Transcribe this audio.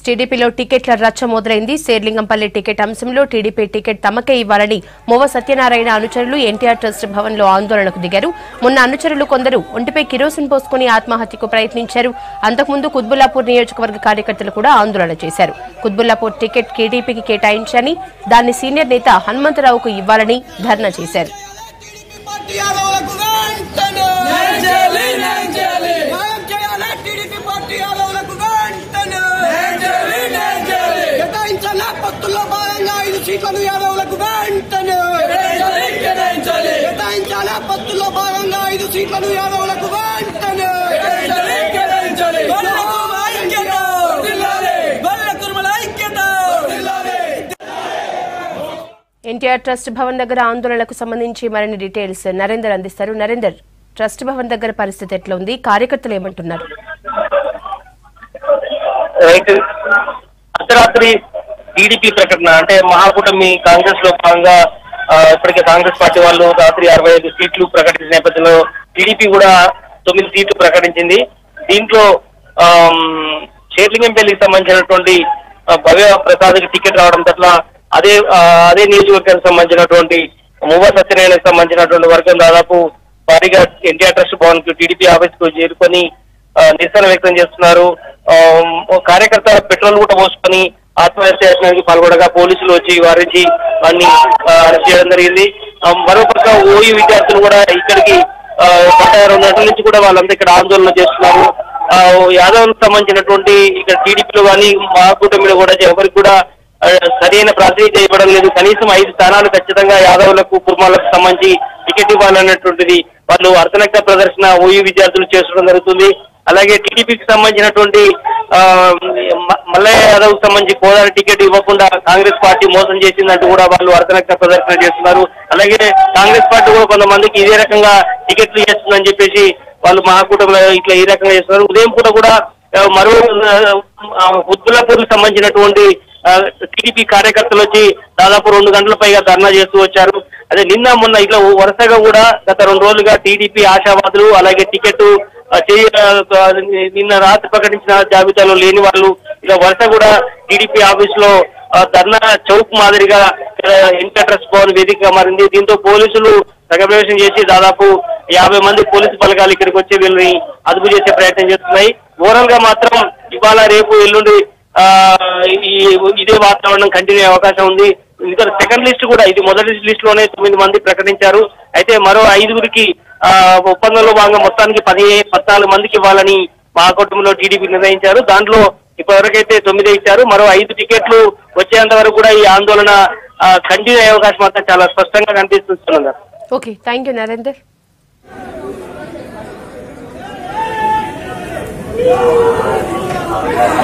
టీడీపీలో టికెట్ల రచ్చ మొదలైంది శేర్లింగంపల్లి టికెట్ అంశంలో టీడీపీ టికెట్ తమకే ఇవ్వాలని మొవ సత్యనారాయణ అనుచరులు ఎన్టీఆర్ ట్రస్ట్ భవన్ లో ఆందోళనకు దిగారు మొన్న అనుచరులు కొందరు ఒంటిపై కిరోసిన్ పోసుకుని ఆత్మహత్యకు ప్రయత్నించారు అంతకుముందు కుత్బుల్లాపూర్ నియోజకవర్గ కార్యకర్తలు కూడా ఆందోళన చేశారు కుత్బుల్లాపూర్ టికెట్ టీడీపీకి కేటాయించని దాన్ని సీనియర్ నేత హనుమంతరావుకు ఇవ్వాలని ధర్నా చేశారు పార్టీ యాదవులకు వెంటనే న్యాయం చేయాలి న్యాయం చేయాలి న్యాయం చేయాలి టీడీపీ పార్టీ యాదవులకు వెంటనే న్యాయం చేయాలి న్యాయం చేయాలి కేటాయించాల పొత్తుల్లో భాగంగా ఐదు సీట్లను యాదవులకు వెంటనే కేటాయించాలి కేటాయించాలి కేటాయించాల పొత్తుల్లో భాగంగా ఐదు సీట్లను యాదవులకు వెంటనే కేటాయించాలి కేటాయించాలి గొల్లకు ఐక్యత వర్ధిల్లాలి. గొల్ల కుర్మల ఐక్యత వర్ధిల్లాలి. ఎన్టీఆర్ ట్రస్ట్ భవన్ దగ్గర ఆందోళనకు సంబంధించి మరిన్ని డీటెయిల్స్ నరేందర్ అందిస్తారు నరేందర్ ట్రస్ట్ భవన్ దగ్గర పరిస్థితి ఎట్లా ఉంది కార్యకర్తలు ఏమంటున్నారు రైట్ అర్ధరాత్రి టీడీపీ ప్రకటన అంటే మహాకూటమి కాంగ్రెస్ లో భాగంగా ఆ, ఇప్పటికే కాంగ్రెస్ పార్టీ వాళ్ళు రాత్రి అరవై ఐదు సీట్లు ప్రకటించిన నేపథ్యంలో టీడీపీ కూడా తొమ్మిది సీట్లు ప్రకటించింది దీంట్లో షేర్లింగంపల్లికి సంబంధించినటువంటి ఆ, భవ్య ప్రసాద్కి టికెట్ రావడం పట్ల అదే ఆ, అదే నియోజకవర్గానికి సంబంధించినటువంటి మువ్వ సత్యనారాయణకి సంబంధించినటువంటి వర్గం దాదాపు భారీగా ఎన్టీఆర్ ట్రస్ట్ భవన్ కు టీడీపీ ఆఫీస్ కు చేరుకొని ఆ, నిరసన వ్యక్తం చేస్తున్నారు ఆ, ఓ కార్యకర్త పెట్రోల్ కూడా పోసుకొని ఆత్మహత్య యత్నానికి పాల్గొనగా పోలీసులు వచ్చి వారించి వారిని ఆ, అరెస్ట్ చేయడం జరిగింది ఆ, మరోపక్క ఓయూ విద్యార్థులు కూడా ఇక్కడికి ఆ, గత రెండు గంటల నుంచి కూడా వాళ్ళంతా ఇక్కడ ఆందోళన చేస్తున్నారు ఆ, యాదవ్లకు సంబంధించినటువంటి ఇక్కడ టీడీపీలో కానీ మా కూటమిలో కూడా ఎవరికి కూడా ఆ, సరైన ప్రాతినిధ్యం ఇవ్వడం లేదు కనీసం ఐదు స్థానాలు ఖచ్చితంగా యాదవులకు కుర్మాలకు సంబంధించి టికెట్ ఇవ్వాలన్నటువంటిది వాళ్ళు అర్థనక్క ప్రదర్శన ఓయూ విద్యార్థులు చేసుకోవడం జరుగుతుంది అలాగే టీడీపీకి సంబంధించినటువంటి ఆ, మ- మల్లయ్య యాదవ్ సంబంధించి కోదారి టికెట్ ఇవ్వకుండా కాంగ్రెస్ పార్టీ మోసం చేసిందంటూ కూడా వాళ్ళు అర్థనక్క ప్రదర్శన చేస్తున్నారు అలాగే కాంగ్రెస్ పార్టీ కూడా కొంతమందికి ఇదే రకంగా టికెట్లు చేస్తుందని చెప్పేసి వాళ్ళు మహాకూటమిలో ఇట్లా ఈ రకంగా చేస్తున్నారు ఉదయం పూట కూడా ఆ, మరో ఉద్దులాపూర్కి సంబంధించినటువంటి టీడీపీ కార్యకర్తలు వచ్చి దాదాపు రెండు గంటల పైగా ధర్నా చేస్తూ వచ్చారు అదే నిన్న మొన్న ఇట్లా వరుసగా కూడా గత రెండు రోజులుగా టీడీపీ ఆశావాదులు అలాగే టికెట్ ఆ, చేయ ఆ, నిన్న రాత్రి ప్రకటించిన జాబితాలో లేని వాళ్ళు ఇక వరుస కూడా టీడీపీ ఆఫీస్ లో ఆ, ధర్నా చౌక్ మాదిరిగా ఇంటర్ భవన్ వేదికగా మారింది దీంతో పోలీసులు రంగప్రవేశం చేసి దాదాపు యాభై మంది పోలీసు బలగాలు ఇక్కడికి వచ్చి వీళ్ళని అదుపు చేసే ప్రయత్నం చేస్తున్నాయి ఓవరాల్ గా మాత్రం ఇవాళ రేపు ఎల్లుండి ఆ, ఈ ఇదే వాతావరణం కంటిన్యూ అయ్యే అవకాశం ఉంది ఇంకా సెకండ్ లిస్ట్ కూడా ఇది మొదటి లిస్ట్ లోనే తొమ్మిది మంది ప్రకటించారు అయితే మరో ఐదుగురికి ఆ, ఒప్పందంలో భాగంగా మొత్తానికి పది పద్నాలుగు మందికి ఇవ్వాలని మా కుటుంబంలో టీడీపీ నిర్ణయించారు దాంట్లో ఇప్పటివరకైతే తొమ్మిదే ఇచ్చారు మరో ఐదు టికెట్లు వచ్చేంత వరకు కూడా ఈ ఆందోళన కంటిన్యూ అయ్యే అవకాశం మాత్రం చాలా స్పష్టంగా కనిపిస్తుంది ఓకే థ్యాంక్ యూ నరేందర్ న్యాయం